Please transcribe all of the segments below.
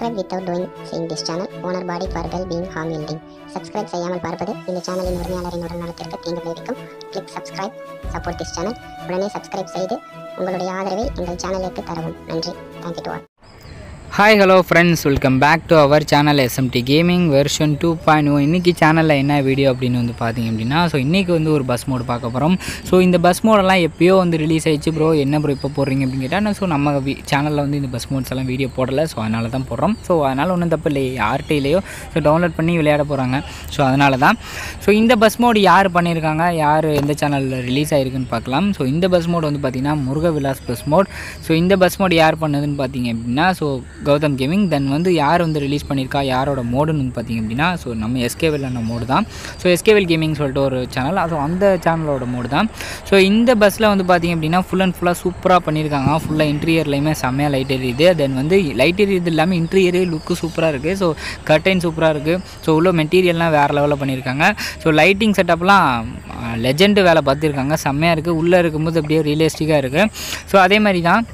subscribe without doing seeing this channel owner body for well being harm yielding subscribe செய்யாமல் பார்ப்பது இந்த சேனலின் உரிமையாளரின் உடல் நலத்திற்கு தீங்கு விளைவிக்கும் click subscribe support this channel உடனே subscribe செய்து உங்களுடைய ஆதரவை எங்கள் சேனலுக்கு தரவும் நன்றி thank you to all hi hello friends welcome back to our channel SMT gaming version two point one இன்றைக்கி சேனலில் என்ன வீடியோ அப்படின்னு வந்து பார்த்தீங்க அப்படின்னா ஸோ இன்றைக்கி வந்து ஒரு பஸ் மோடு பார்க்க போகிறோம் ஸோ இந்த பஸ் மோடெல்லாம் எப்பயோ வந்து ரிலீஸ் ஆயிடுச்சு ப்ரோ என்ன ப்ரோ இப்போ போடுறீங்க அப்படின்னு கேட்டால் ஸோ நம்ம சேனலில் வந்து இந்த பஸ் மோட்ஸ் எல்லாம் வீடியோ போடலை ஸோ அதனால தான் போடுறோம் ஸோ அதனால் ஒன்றும் தப்பு இல்லை யார்கிட்டையிலையோ ஸோ டவுன்லோட் பண்ணி விளையாட போகிறாங்க ஸோ அதனால தான் ஸோ இந்த பஸ் மோடு யார் பண்ணியிருக்காங்க யார் எந்த சேனலில் ரிலீஸ் ஆகிருக்குன்னு பார்க்கலாம் ஸோ இந்த பஸ் மோடு வந்து பார்த்திங்கன்னா Muruga Vilas bus mod so இந்த பஸ் மோடு யார் பண்ணதுன்னு பார்த்தீங்க அப்படின்னா ஸோ கௌதம் கேமிங் தென் வந்து யார் வந்து ரிலீஸ் பண்ணியிருக்கா யாரோட மோடுன்னு வந்து பார்த்தீங்க அப்படின்னா ஸோ நம்ம எஸ்கேவெல் அண்ண மோடு தான் ஸோ எஸ்கேவெல் கேமிங் சொல்லிட்டு ஒரு சேனல் ஸோ அந்த சேனலோட மோடு தான் ஸோ இந்த பஸ்ஸில் வந்து பார்த்தீங்க அப்படின்னா ஃபுல் அண்ட் ஃபுல்லாக சூப்பராக பண்ணியிருக்காங்க ஃபுல்லாக இன்டீரியர்லையுமே செம்மையாக லைட் எரியுது தென் வந்து லைட் எரியுது இல்லாமல் இன்டீரியரே லுக்கு சூப்பராக இருக்குது ஸோ கர்டைன் சூப்பராக இருக்குது ஸோ உள்ள மெட்டீரியல்லாம் வேறு லெவலில் பண்ணியிருக்காங்க ஸோ லைட்டிங் செட்டப்லாம் லெஜெண்டு வேலை பார்த்துருக்காங்க செம்மையாக இருக்குது உள்ளே இருக்கும்போது அப்படியே ரியலிஸ்டிக்காக இருக்குது ஸோ அதே மாதிரி தான்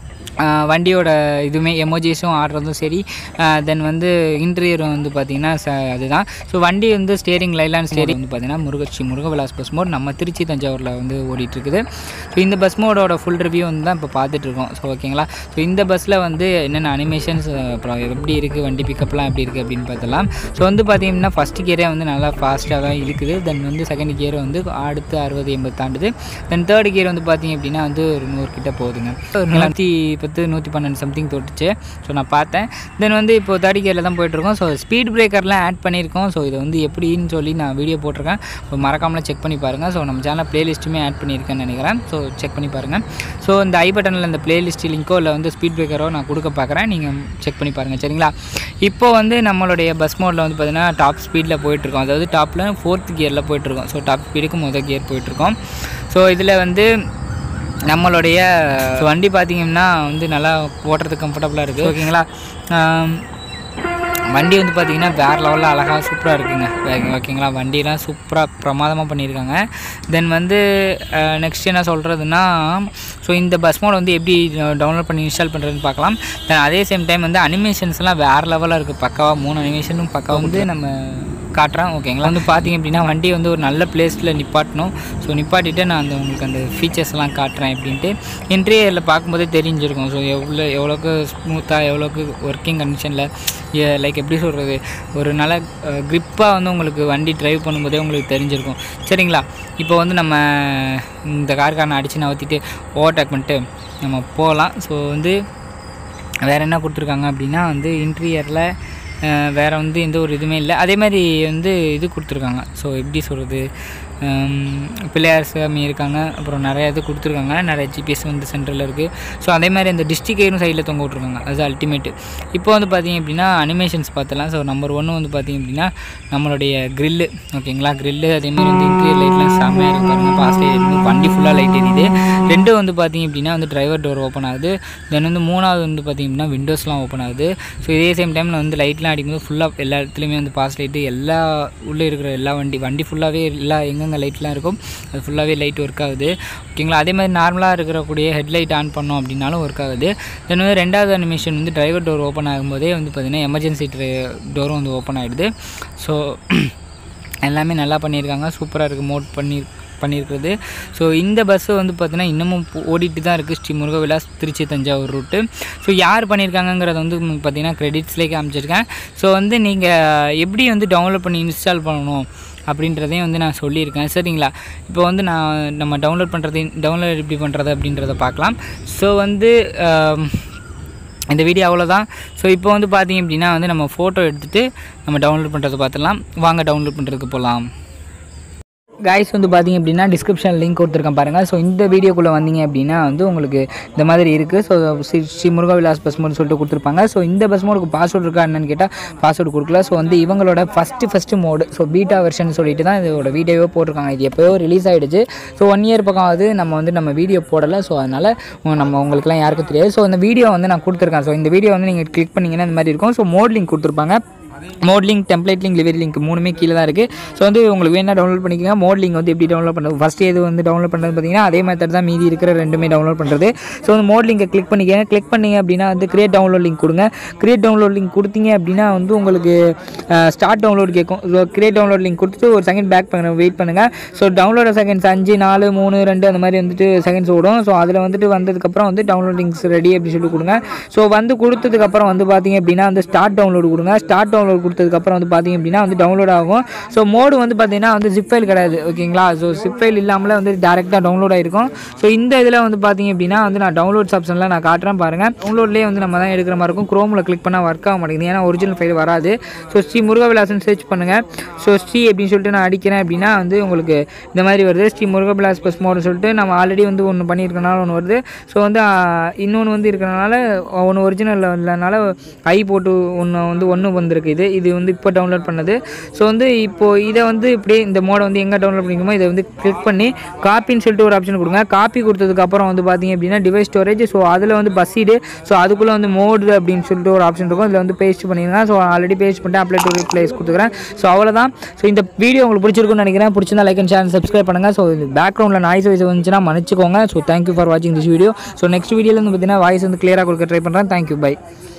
ஆஹ் வண்டியோட இதுவுமே எமோஜிஸும் ஆடுறதும் சரி தென் வந்து இன்டீரியரும் வந்து பார்த்திங்கன்னா ச அதுதான் ஸோ வண்டி வந்து ஸ்டேரிங் லைலான் ஸ்டேரிங் வந்து பார்த்திங்கன்னா முருகச்சி முருகவிலாஸ் பஸ் மோட் நம்ம திருச்சி தஞ்சாவூரில் வந்து ஓடிட்டுருக்குது ஸோ இந்த பஸ் மோடோட ஃபுல் ரிவ்யூ வந்து தான் இப்போ பார்த்துட்ருக்கோம் ஸோ ஓகேங்களா ஸோ இந்த பஸ்ஸில் வந்து என்னென்ன அனிமேஷன்ஸ் அப்புறம் எப்படி இருக்குது வண்டி பிக்கப்லாம் எப்படி இருக்குது அப்படின்னு பார்த்தலாம் ஸோ வந்து பார்த்திங்கன்னா ஃபஸ்ட்டு கியரே வந்து நல்லா ஃபாஸ்ட்டாக தான் இழுக்குது தென் வந்து செகண்ட் கியர் வந்து அடுத்து அறுபது எண்பது தாண்டுது தென் தேர்ட் கியர் வந்து பார்த்திங்க அப்படின்னா வந்து ஒரு நூறு கிட்ட போகுதுங்க ஒரு நூற்றி பத்து நூற்றி பன்னெண்டு சம்திங் தொட்டுச்சு ஸோ நான் பார்த்தேன் தென் வந்து இப்போ தேர்ட் கியரில் தான் போயிட்டுருக்கோம் ஸோ ஸ்பீட் பிரேக்கர்லாம் ஆட் பண்ணியிருக்கோம் ஸோ இது வந்து எப்படின்னு சொல்லி நான் வீடியோ போட்டிருக்கேன் ஸோ மறக்காமலாம் செக் பண்ணி பாருங்கள் ஸோ நம்ம சேனல் ப்ளேலிஸ்ட்டுமே ஆட் பண்ணியிருக்கேன்னு நினைக்கிறேன் ஸோ செக் பண்ணி பாருங்கள் ஸோ இந்த ஐ பட்டனில் இந்த பிளேலிஸ்ட் லிங்கோ இல்லை வந்து ஸ்பீட் பிரேக்கரோ நான் கொடுக்க பார்க்குறேன் நீங்கள் செக் பண்ணி பாருங்கள் சரிங்களா இப்போ வந்து நம்மளுடைய பஸ் மோடில் வந்து பார்த்திங்கன்னா டாப் ஸ்பீடில் போயிட்டுருக்கோம் அதாவது டாப்பில் ஃபோர்த் கியரில் போயிட்டுருக்கோம் ஸோ டாப் ஸ்பீடுக்கு முதல் கியர் போயிட்டுருக்கோம் ஸோ இதில் வந்து நம்மளுடைய வண்டி பார்த்திங்கன்னா வந்து நல்லா ஓட்டுறதுக்கு கம்ஃபர்டபுளாக இருக்குது ஓகேங்களா ஆம், வண்டி வந்து பார்த்திங்கன்னா வேறு லெவலில் அழகாக சூப்பராக இருக்குங்க ஓகே- ஓகேங்களா வண்டியெலாம் சூப்பராக பிரமாதமாக பண்ணியிருக்காங்க தென் வந்து நெக்ஸ்ட் என்ன சொல்கிறதுனா ஸோ இந்த பஸ் மோட் வந்து எப்படி டவுன்லோட் பண்ணி இன்ஸ்டால் பண்ணுறதுன்னு பார்க்கலாம் தென் அதே சேம் டைம் வந்து அனிமேஷன்ஸ்லாம் வேறு லெவலில் இருக்குது பக்காவாக மூணு அனிமேஷனும் பக்காவாக வந்து நம்ம காட்டுறேன் ஓகேங்களா வந்து பார்த்தீங்க அப்படின்னா வண்டி வந்து ஒரு நல்ல பிளேஸில் நிப்பாட்டணும் ஸோ நிப்பாட்டிட்டு நான் அந்த உங்களுக்கு அந்த ஃபீச்சர்ஸ்லாம் காட்டுறேன் அப்படின்ட்டு இன்டீரியரில் பார்க்கும்போதே தெரிஞ்சிருக்கும் ஸோ எவ்வளோ எவ்வளோக்கு ஸ்மூத்தாக எவ்வளோக்கு ஒர்க்கிங் கண்டிஷனில் லைக் எப்படி சொல்கிறது ஒரு நல்ல க்ரிப்பாக வந்து உங்களுக்கு வண்டி டிரைவ் பண்ணும்போதே உங்களுக்கு தெரிஞ்சிருக்கும் சரிங்களா இப்போ வந்து நம்ம இந்த கார்காரனை அடித்து நகர்த்திட்டு ஓவர்டேக் பண்ணிட்டு நம்ம போகலாம் ஸோ வந்து வேறு என்ன கொடுத்துருக்காங்க அப்படின்னா வந்து இன்டீரியரில் வேறு வந்து எந்த ஒரு இதுவுமே இல்லை அதே மாதிரி வந்து இது கொடுத்துருக்காங்க ஸோ எப்படி சொல்கிறது பிள்ளையார் சாமி இருக்காங்க அப்புறம் நிறைய இது கொடுத்துருக்காங்க நிறைய ஜிபிஎஸ் வந்து சென்டரில் இருக்குது ஸோ அதே மாதிரி அந்த டிஸ்ட்ரிக் ஏரும் சைடில் தொங்க விட்ருக்காங்க அது அல்டிமேட்டு இப்போ வந்து பார்த்திங்க அப்படின்னா அனிமேஷன்ஸ் பார்த்தலாம் ஸோ நம்பர் ஒன்று வந்து பார்த்திங்க அப்படின்னா நம்மளுடைய க்ரில்லு ஓகேங்களா க்ரில்லு அதேமாதிரி வந்து இன்டீரியர் லைட்லாம் செம்மையாக இருக்கு பாருங்கள் பாஸ்ட் எரியுது வண்டி ஃபுல்லாக லைட் எரியுது ரெண்டு வந்து பார்த்திங்க அப்படின்னா வந்து டிரைவர் டோர் ஓப்பன் ஆகுது தென் வந்து மூணாவது வந்து பார்த்திங்க அப்படின்னா விண்டோஸ்லாம் ஓப்பன் ஆகுது ஸோ இதே சேம் டைமில் வந்து லைட்லாம் அடிக்கும்போது ஃபுல்லாக எல்லா இடத்துலையுமே வந்து பாஸ் லைட்டு எல்லா உள்ளே இருக்கிற எல்லா வண்டி வண்டி ஃபுல்லாகவே எல்லா எங்கெங்கே லைட்லாம் இருக்கும் அது ஃபுல்லாகவே லைட் ஒர்க் ஆகுது ஓகேங்களா அதே மாதிரி நார்மலாக இருக்கிறக்கூடிய ஹெட்லைட் ஆன் பண்ணோம் அப்படின்னாலும் ஒர்க் ஆகுது தென் வந்து ரெண்டாவது அனிமேஷன் வந்து டிரைவர் டோர் ஓப்பன் ஆகும்போதே வந்து பார்த்திங்கன்னா எமர்ஜென்சி டோரும் வந்து ஓப்பன் ஆகிடுது ஸோ எல்லாமே நல்லா பண்ணியிருக்காங்க சூப்பராக இருக்குது மோட் பண்ணி பண்ணியிருக்கிறது ஸோ இந்த பஸ்ஸு வந்து பார்த்தீங்கன்னா இன்னமும் போ- ஓடிட்டு தான் இருக்குது ஸ்ரீ முருகவிலாஸ் திருச்சி தஞ்சாவூர் ரூட்டு ஸோ யார் பண்ணியிருக்காங்கங்கிறத வந்து பார்த்தீங்கன்னா க்ரெடிட்ஸ்லேயே காமிச்சிருக்கேன் ஸோ வந்து நீங்கள் எப்படி வந்து டவுன்லோட் பண்ணி இன்ஸ்டால் பண்ணணும் அப்படின்றதையும் வந்து நான் சொல்லியிருக்கேன் சரிங்களா இப்போ வந்து நான் நம்ம டவுன்லோட் பண்ணுறது டவுன்லோட் எப்படி பண்ணுறது அப்படின்றத பார்க்கலாம் ஸோ வந்து ஆம், இந்த வீடியோ அவ்வளோதான் ஸோ இப்போ வந்து பார்த்தீங்க அப்படின்னா வந்து நம்ம ஃபோட்டோ எடுத்துகிட்டு நம்ம டவுன்லோட் பண்ணுறதை பார்த்துடலாம் வாங்க டவுன்லோட் பண்ணுறதுக்கு போகலாம் கைஸ் வந்து பார்த்தீங்க அப்படின்னா டிஸ்கிரிப்ஷன் லிங்க் கொடுத்துருக்கேன் பாருங்கள் ஸோ இந்த வீடியோக்குள்ளே வந்தீங்க அப்படின்னா வந்து உங்களுக்கு இந்த மாதிரி இருக்குது so Sri Sri Murugavilas bus mod சொல்லிட்டு கொடுத்துருப்பாங்க ஸோ இந்த பஸ் மோடுக்கு பாஸ்வேர்டு இருக்கா என்னன்னு கேட்டால் பாஸ்வேர்டு கொடுக்கல ஸோ வந்து இவங்களோட first first mod so beta version சொல்லிட்டு தான் இதோட வீடியோவே போட்டிருக்காங்க இது எப்போயோ ரிலீஸ் ஆகிடுச்சு ஸோ ஒன் இயர் பக்கம் ஆகுது நம்ம வந்து நம்ம வீடியோ போடலை ஸோ அதனால் நம்ம உங்களுக்குலாம் யாருக்கும் தெரியாது ஸோ இந்த வீடியோ வந்து நான் கொடுத்துருக்கேன் ஸோ இந்த வீடியோ வந்து நீங்கள் கிளிக் பண்ணிங்கன்னா இந்த மாதிரி இருக்கும் ஸோ மோட் லிங்க் கொடுத்துருப்பாங்க mod link template link livery link மூணுமே கீழே தான் இருக்குது ஸோ வந்து உங்களுக்கு வேணால் டவுன்லோட் பண்ணிக்கோங்க மோட் லிங்க் வந்து எப்படி டவுன்லோட் பண்ணுறது ஃபஸ்ட் எது வந்து டவுன்லோட் பண்ணுறது பார்த்தீங்கன்னா அதே மெத்தட் தான் மீதி இருக்கிற ரெண்டுமே டவுன்லோட் பண்ணுறது ஸோ வந்து மோட் லிங்கை கிளிக் பண்ணிக்கங்க கிளிக் பண்ணீங்க அப்படின்னா வந்து கிரியேட் டவுன்லோட் லிங்க் கொடுங்க கிரியேட் டவுன்லோட் லிங்க் கொடுத்தீங்க அப்படின்னா வந்து உங்களுக்கு ஸ்டார்ட் டவுன்லோட் கேட்கும் ஸோ கிரியேட் டவுன்லோட் லிங்க் கொடுத்துட்டு ஒரு செகண்ட் பேக் பண்ண வெயிட் பண்ணுங்கள் ஸோ டவுன்லோட் செகண்ட்ஸ் அஞ்சு நாலு மூணு ரெண்டு அந்த மாதிரி வந்துட்டு செகண்ட்ஸ் ஓடும் ஸோ அதில் வந்துட்டு வந்ததுக்கப்புறம் வந்து டவுன்லோட் லிங்க்ஸ் ரெடி அப்படின்னு சொல்லி கொடுங்க ஸோ வந்து கொடுத்ததுக்கப்புறம் வந்து பார்த்தீங்க அப்படின்னா வந்து ஸ்டார்ட் டவுன்லோட் கொடுங்க ஸ்டார்ட் டவுன்லோட் கொடுத்ததுக்கப்புறம் வந்து பார்த்தீங்க அப்படின்னா வந்து டவுன்லோட் ஆகும் ஸோ மோடு வந்து பார்த்தீங்கன்னா வந்து ஜிப் ஃபைல் கிடையாது ஓகேங்களா ஸோ ஜிப் ஃபைல் இல்லாமல் வந்து டேரெக்டாக டவுன்லோட் ஆகிருக்கும் ஸோ இந்த இதில் வந்து பார்த்தீங்க அப்படின்னா வந்து நான் டவுன்லோட்ஸ் ஆப்ஷனில் நான் காட்டுறேன் பாருங்கள் டவுன்லோட்லேயே வந்து நம்ம தான் எடுக்கிற மாதிரி இருக்கும் குரோமில் கிளிக் பண்ணால் ஒர்க் ஆக மாட்டேங்குது ஏன்னா ஒரிஜினல் ஃபைல் வராது ஸோ ஸ்ரீ முருகவிலாசன் சர்ச் பண்ணுங்கள் ஸோ ஸ்ரீ அப்படின்னு சொல்லிட்டு நான் அடிக்கிறேன் அப்படின்னா வந்து உங்களுக்கு இந்த மாதிரி வருது ஸ்ரீ முருகவிலாஸ் பஸ் மோடுன்னு சொல்லிட்டு நம்ம ஆல்ரெடி வந்து ஒன்று பண்ணியிருக்கனால ஒன்று வருது ஸோ வந்து இன்னொன்று வந்து இருக்கிறனால ஒன்று ஒரிஜினல் இல்லைனால ஐ போட்டு ஒன்று வந்து ஒன்று வந்திருக்கு இது இது வந்து இப்போ டவுன்லோட் பண்ணது ஸோ வந்து இப்போது இதை வந்து இப்படியே இந்த மோடை வந்து எங்கே டவுன்லோட் பண்ணிக்கணுமோ இதை வந்து கிளிக் பண்ணி காப்பின்னு சொல்லிட்டு ஒரு ஆப்ஷன் கொடுங்க காப்பி கொடுத்ததுக்கப்புறம் வந்து பார்த்தீங்க அப்படின்னா டிவைஸ் ஸ்டோரேஜ் ஸோ அதில் வந்து பஸ்ஸீடு ஸோ அதுக்குள்ளே வந்து மோடு அப்படின்னு சொல்லிட்டு ஒரு ஆப்ஷன் இருக்கும் இதில் வந்து பேஸ்ட் பண்ணிடுங்க ஸோ ஆல்ரெடி பேஸ்ட் பண்ணிட்டு அப்ளை டு ரிப்ளைஸ் கொடுத்துக்கிறேன் ஸோ அவ்வளோதான் ஸோ இந்த வீடியோ உங்களுக்கு பிடிச்சிருக்குன்னு நினைக்கிறேன் பிடிச்சிருந்தா லைக் அண்ட் சேனல் சப்ஸ்கிரைப் பண்ணுங்கள் ஸோ பேக்ரவுண்டில் நாய்ஸ் வைஸ் வந்துச்சுன்னா மன்னிச்சுக்கோங்க ஸோ தேங்க்யூ ஃபார் வாட்சிங் திஸ் வீடியோ ஸோ நெக்ஸ்ட் வீடியோவில் வந்து பார்த்தீங்கன்னா வாய்ஸ் வந்து கிளியராக கொடுக்க ட்ரை பண்ணுறேன் தேங்க்யூ பை